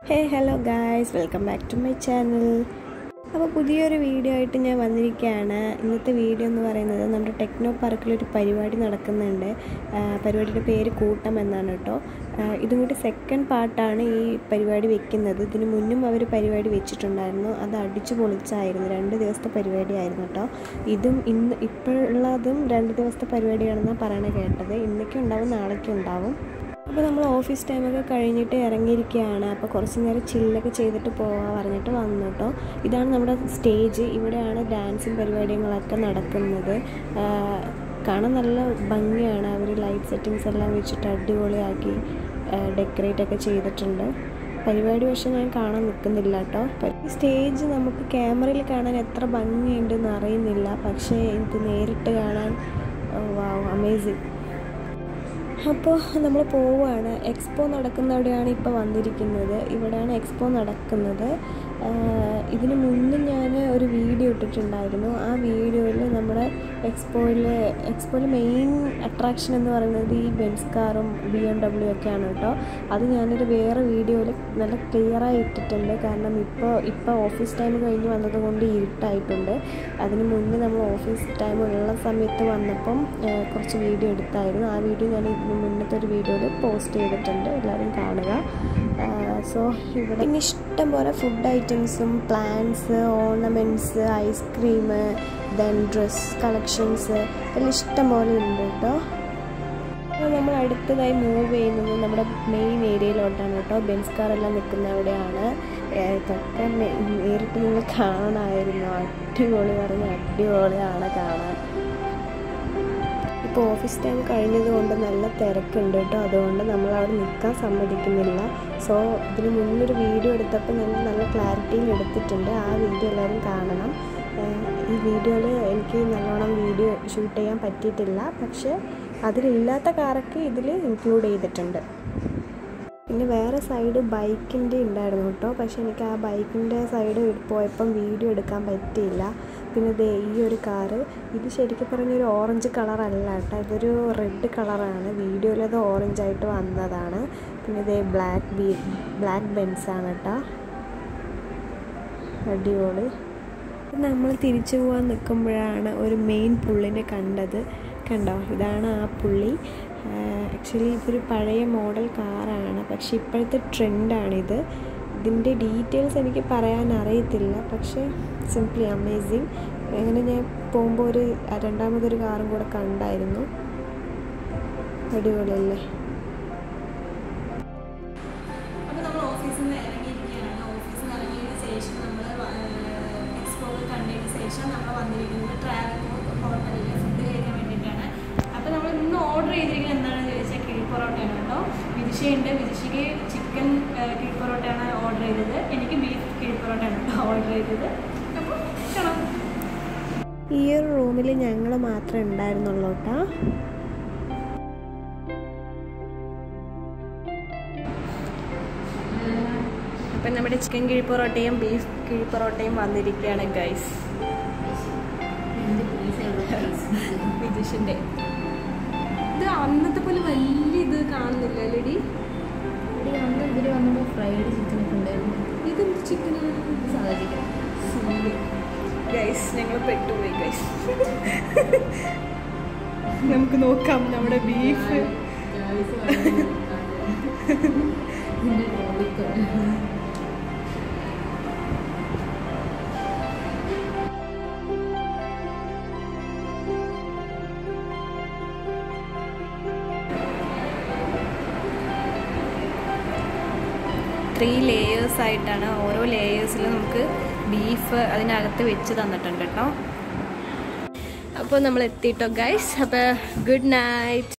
hey hello guys welcome back to my channel അപ്പോൾ പുതിയൊരു video ആയിട്ട് ഞാൻ വന്നിരിക്കുകയാണ് ഇന്നത്തെ വീഡിയോ എന്ന് പറയുന്നത് നമ്മുടെ ടെക്നോ പാർക്കിലൊരു പരിപാടി നടക്കുന്നുണ്ട് ആ, പരിപാടിയുടെ പേര് കൂട്ടം എന്നാണ് കേട്ടോ ആ, ഇതും കൂടി സെക്കൻഡ് പാർട്ടാണ് ഈ പരിപാടി വെക്കുന്നത് ഇതിന് മുന്നും അവർ പരിപാടി വെച്ചിട്ടുണ്ടായിരുന്നു അത് അടിച്ചു പൊളിച്ചായിരുന്നു രണ്ട് ദിവസത്തെ പരിപാടിയായിരുന്നു കേട്ടോ ഇതും ഇന്ന് ഇപ്പോഴുള്ളതും രണ്ട് ദിവസത്തെ പരിപാടിയാണെന്നാണ് പറയണ കേട്ടത് ഇന്നൊക്കെ ഉണ്ടാവും നാളേക്കും ഉണ്ടാവും അപ്പോൾ നമ്മൾ ഓഫീസ് ടൈമൊക്കെ കഴിഞ്ഞിട്ട് ഇറങ്ങിയിരിക്കുകയാണ് അപ്പോൾ കുറച്ച് നേരം ചില്ലൊക്കെ ചെയ്തിട്ട് പോകാൻ പറഞ്ഞിട്ട് വന്നു കേട്ടോ ഇതാണ് നമ്മുടെ സ്റ്റേജ് ഇവിടെയാണ് ഡാൻസും പരിപാടികളൊക്കെ നടക്കുന്നത് ആ, കാണാൻ നല്ല ഭംഗിയാണ് അവർ ലൈറ്റ് സെറ്റിങ്സ് എല്ലാം വെച്ചിട്ട് അടിപൊളിയാക്കി ഡെക്കറേറ്റ് ഒക്കെ ചെയ്തിട്ടുണ്ട് പരിപാടി പക്ഷെ ഞാൻ കാണാൻ നിൽക്കുന്നില്ല കേട്ടോ ഈ സ്റ്റേജ് നമുക്ക് ക്യാമറയിൽ കാണാൻ എത്ര ഭംഗിയുണ്ടെന്ന് അറിയുന്നില്ല പക്ഷേ എനിക്ക് നേരിട്ട് കാണാൻ വാവ് അമേസിങ് അപ്പോൾ നമ്മൾ പോവുകയാണ് എക്സ്പോ നടക്കുന്നവിടെയാണ് ഇപ്പോൾ വന്നിരിക്കുന്നത് ഇവിടെയാണ് എക്സ്പോ നടക്കുന്നത് ആഹ് ഇതിന് മുന്നേ ഞാൻ ഒരു വീഡിയോ ഇട്ടിട്ടുണ്ടായിരുന്നു ആ വീഡിയോയിൽ നമ്മുടെ എക്സ്പോയിൽ എക്സ്പോയിൽ മെയിൻ അട്രാക്ഷൻ എന്ന് പറയുന്നത് ഈ ബെൻസ് കാറും ബി എം ഡബ്ല്യു ഒക്കെയാണ് കേട്ടോ അത് ഞാനൊരു വേറെ വീഡിയോയിൽ നല്ല ക്ലിയറായി ഇട്ടിട്ടുണ്ട് കാരണം ഇപ്പോൾ ഇപ്പോൾ ഓഫീസ് ടൈം കഴിഞ്ഞ് വന്നതുകൊണ്ട് ഇരുട്ടായിട്ടുണ്ട് അതിന് മുന്നേ നമ്മൾ ഓഫീസ് ടൈം ഉള്ള സമയത്ത് വന്നപ്പം ആ, കുറച്ച് വീഡിയോ എടുത്തായിരുന്നു ആ വീഡിയോ ഞാൻ ഇതിന് മുന്നത്തെ ഒരു വീഡിയോയിൽ പോസ്റ്റ് ചെയ്തിട്ടുണ്ട് എല്ലാവരും കാണുക സോ ഇവിടെ പിന്നെ ഇഷ്ടം പോലെ ഫുഡ് ഐറ്റംസും plants ornaments ice cream then dress collections എല്ലാം ഇഷ്ടം പോലെ ഉണ്ട് കേട്ടോ അപ്പോൾ നമ്മൾ അടുത്തതായി മൂവ് ചെയ്യുന്നത് നമ്മുടെ മെയിൻ ഏരിയയിലോട്ടാണ് കേട്ടോ ബെൻസ് കാറെല്ലാം നിൽക്കുന്ന അവിടെയാണ് ഏഹ് ഇതൊക്കെ നേ- നേരിട്ട് നിങ്ങൾ കാണാമായിരുന്നു അടിപൊളി പറഞ്ഞ അടിപൊളിയാണ് കാണാൻ ഇപ്പോൾ ഓഫീസ് ടൈം കഴിഞ്ഞത് കൊണ്ട് നല്ല തിരക്കുണ്ട് കേട്ടോ അതുകൊണ്ട് നമ്മൾ അവിടെ നിൽക്കാൻ സമ്മതിക്കുന്നില്ല സോ ഇതിന് മുന്നൊരു വീഡിയോ എടുത്തപ്പോൾ ഞാൻ നല്ല ക്ലാരിറ്റിയിൽ എടുത്തിട്ടുണ്ട് ആ വീഡിയോ എല്ലാവരും കാണണം ഏഹ് ഈ വീഡിയോയിൽ എനിക്ക് നല്ലോണം വീഡിയോ ഷൂട്ട് ചെയ്യാൻ പറ്റിയിട്ടില്ല പക്ഷേ അതിലില്ലാത്ത കാറൊക്കെ ഇതിൽ ഇൻക്ലൂഡ് ചെയ്തിട്ടുണ്ട് പിന്നെ വേറെ സൈഡ് ബൈക്കിൻ്റെ ഉണ്ടായിരുന്നു കേട്ടോ പക്ഷെ എനിക്ക് ആ ബൈക്കിൻ്റെ സൈഡ് പോയപ്പം വീഡിയോ എടുക്കാൻ പറ്റിയില്ല പിന്നെ ദേ ഈ ഒരു കാറ് ഇത് ശരിക്കും പറഞ്ഞൊരു ഓറഞ്ച് കളറല്ല കേട്ടോ ഇതൊരു റെഡ് കളറാണ് വീഡിയോയിൽ അത് ഓറഞ്ച് ആയിട്ട് വന്നതാണ് പിന്നെ ഇതേ ബ്ലാക്ക് ബീ ബ്ലാക്ക് ബെൻസാണ് കേട്ടോ അടിപൊളി നമ്മൾ തിരിച്ചു പോകാൻ നിൽക്കുമ്പോഴാണ് ഒരു മെയിൻ പുള്ളിനെ കണ്ടത് കണ്ടോ ഇതാണ് ആ പുള്ളി ആക്ച്വലി ഇതൊരു പഴയ മോഡൽ കാറാണ് പക്ഷെ ഇപ്പോഴത്തെ ട്രെൻഡാണിത് ഇതിൻ്റെ ഡീറ്റെയിൽസ് എനിക്ക് പറയാൻ അറിയത്തില്ല പക്ഷേ സിംപ്ലി അമേസിങ് അങ്ങനെ ഞാൻ പോകുമ്പോൾ ഒരു രണ്ടാമതൊരു കാറും കൂടെ കണ്ടായിരുന്നു അടിപൊളിയല്ലേ അപ്പോൾ നമ്മൾ ഓഫീസിൽ നിന്ന് ഇറങ്ങിയിരിക്കുകയാണ് ഓഫീസിൽ നിന്ന് ഇറങ്ങിയതിന് ശേഷം നമ്മൾ എക്സ്പോ കണ്ടതിന് ശേഷം നമ്മൾ വന്നിരിക്കുന്നത് ട്രാവൽ ഹോട്ടലിൽ ഫുഡ് കഴിക്കാൻ വേണ്ടിയിട്ടാണ് അപ്പോൾ നമ്മൾ ഇന്ന് ഓർഡർ ചെയ്തിരിക്കുന്നത് എന്താണെന്ന് ചോദിച്ചാൽ കിഴി പൊറോട്ടയാണ് കേട്ടോ വിദിഷയുണ്ട് വിദിഷയ്ക്ക് ചിക്കൻ കിഴി പൊറോട്ടയാണ് ഓർഡർ ചെയ്തത് എനിക്ക് ബീഫ് കിഴി പൊറോട്ടയാണ് കേട്ടോ ഓർഡർ ചെയ്തത് അപ്പോൾ കാണാം ഈ ഒരു റൂമിൽ ഞങ്ങൾ മാത്രമേ ഉണ്ടായിരുന്നുള്ളൂ കേട്ടോ അപ്പം നമ്മുടെ ചിക്കൻ കിഴി പൊറോട്ടയും ബീഫ് കിഴി പൊറോട്ടയും വന്നിരിക്കുകയാണ് ഗൈസ് വിജിഷിൻ്റെ ഇത് അന്നത്തെ പോലെ വലിയ ഇത് കാണുന്നില്ല ലെഡി അന്ന് ഇതിൽ വന്നപ്പോൾ ഫ്രൈഡ് ചിക്കൻ ഒക്കെ ഉണ്ടായിരുന്നു ഇതെന്ത് ചിക്കനാണ് സാധാ ചിക്കൻ ഗൈസ് ഞങ്ങൾ പെട്ടുപോയി ഗൈസ് നമുക്ക് നോക്കാം നമ്മുടെ ബീഫ് ത്രീ ലേയേഴ്സ് ആയിട്ടാണ് ഓരോ ലേയേഴ്സിൽ നമുക്ക് ബീഫ് അതിനകത്ത് വെച്ച് തന്നിട്ടുണ്ട് കേട്ടോ അപ്പോൾ നമ്മൾ എത്തിയിട്ടോ ഗൈസ് അപ്പോൾ ഗുഡ് നൈറ്റ്